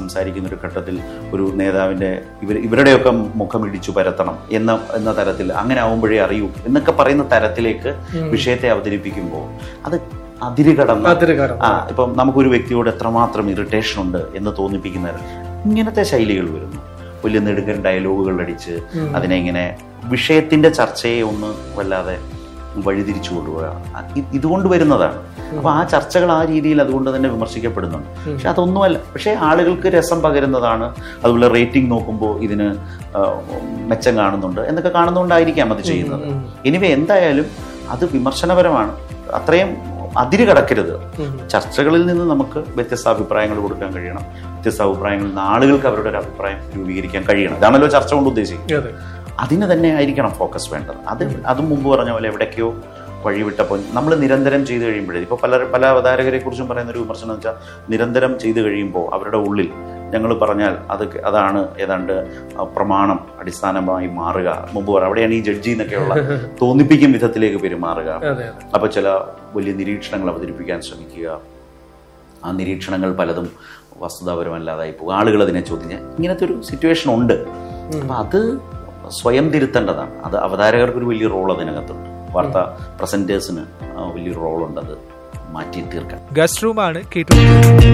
സംസാരിക്കുന്ന ഒരു ഘട്ടത്തിൽ ഒരു നേതാവിന്റെ ഇവർ ഇവരുടെയൊക്കെ മുഖം ഇടിച്ചു പരത്തണം എന്ന എന്ന തരത്തിൽ അങ്ങനെ ആവുമ്പോഴേ അറിയൂ എന്നൊക്കെ പറയുന്ന തരത്തിലേക്ക് വിഷയത്തെ അവതരിപ്പിക്കുമ്പോൾ അത് അതിര് കടന്ന അതിര് കടന്നു. ആ ഇപ്പം നമുക്കൊരു വ്യക്തിയോട് എത്രമാത്രം ഇറിറ്റേഷൻ ഉണ്ട് എന്ന് തോന്നിപ്പിക്കുന്ന ഇങ്ങനത്തെ ശൈലികൾ വരുന്നു വലിയ നെടുങ്കൻ ഡയലോഗുകൾ അടിച്ച് അതിനെ ഇങ്ങനെ വിഷയത്തിന്റെ ചർച്ചയെ ഒന്ന് വല്ലാതെ വഴിതിരിച്ചു കൊണ്ടുപോവുക ആ, ഇ- ഇതുകൊണ്ട് വരുന്നതാണ് അപ്പൊ ആ ചർച്ചകൾ ആ രീതിയിൽ അതുകൊണ്ട് തന്നെ വിമർശിക്കപ്പെടുന്നുണ്ട് പക്ഷെ അതൊന്നുമല്ല പക്ഷേ ആളുകൾക്ക് രസം പകരുന്നതാണ് അതുപോലെ റേറ്റിംഗ് നോക്കുമ്പോൾ ഇതിന് ആ, മെച്ചം കാണുന്നുണ്ട് എന്നൊക്കെ കാണുന്നതുകൊണ്ടായിരിക്കാം അത് ചെയ്യുന്നത് എനിവേ എന്തായാലും അത് വിമർശനപരമാണ് അത്രയും അതിര് കടക്കരുത് ചർച്ചകളിൽ നിന്ന് നമുക്ക് വ്യത്യസ്ത അഭിപ്രായങ്ങൾ കൊടുക്കാൻ കഴിയണം വ്യത്യസ്ത അഭിപ്രായങ്ങളിൽ നിന്ന് ആളുകൾക്ക് അവരുടെ ഒരു അഭിപ്രായം രൂപീകരിക്കാൻ കഴിയണം ഇതാണല്ലോ ചർച്ച കൊണ്ട് ഉദ്ദേശിക്കുന്നത് അതെ അതിന് തന്നെ ആയിരിക്കണം ഫോക്കസ് വേണ്ടത് അത് അതും മുമ്പ് പറഞ്ഞ പോലെ എവിടേക്കോ വഴിവിട്ടപ്പോൾ നമ്മൾ നിരന്തരം ചെയ്തു കഴിയുമ്പോഴേ ഇപ്പോൾ പല പല അവതാരകരെ കുറിച്ചും പറയുന്ന ഒരു വിമർശനം എന്ന് വെച്ചാൽ നിരന്തരം ചെയ്തു കഴിയുമ്പോൾ അവരുടെ ഉള്ളിൽ ഞങ്ങൾ പറഞ്ഞാൽ അത് അതാണ് ഏതാണ്ട് ആ, പ്രമാണം അടിസ്ഥാനമായി മാറുക മുമ്പ് പറയാം അവിടെയാണ് ഈ ജഡ്ജി എന്നൊക്കെയുള്ള തോന്നിപ്പിക്കും വിധത്തിലേക്ക് പെരുമാറുക അതെ അതെ അപ്പോൾ ചില വലിയ നിരീക്ഷണങ്ങൾ അവതരിപ്പിക്കാൻ ശ്രമിക്കുക ആ നിരീക്ഷണങ്ങൾ പലതും വസ്തുതാപരമല്ലാതായി പോകും ആളുകൾ അതിനെ ചോദ്യം ചെയ്യും. ഇങ്ങനത്തെ ഒരു സിറ്റുവേഷൻ ഉണ്ട് അപ്പം അത് സ്വയം തിരുത്തേണ്ടതാണ് അത് അവതാരകർക്ക് ഒരു വലിയ റോൾ അതിനകത്തുണ്ട് വാർത്താ പ്രസന്റേഴ്സിന് വലിയൊരു റോളുണ്ട് അത് മാറ്റി തീർക്കാൻ ഗസ്റ്റ് റൂമാണ് കേട്ടു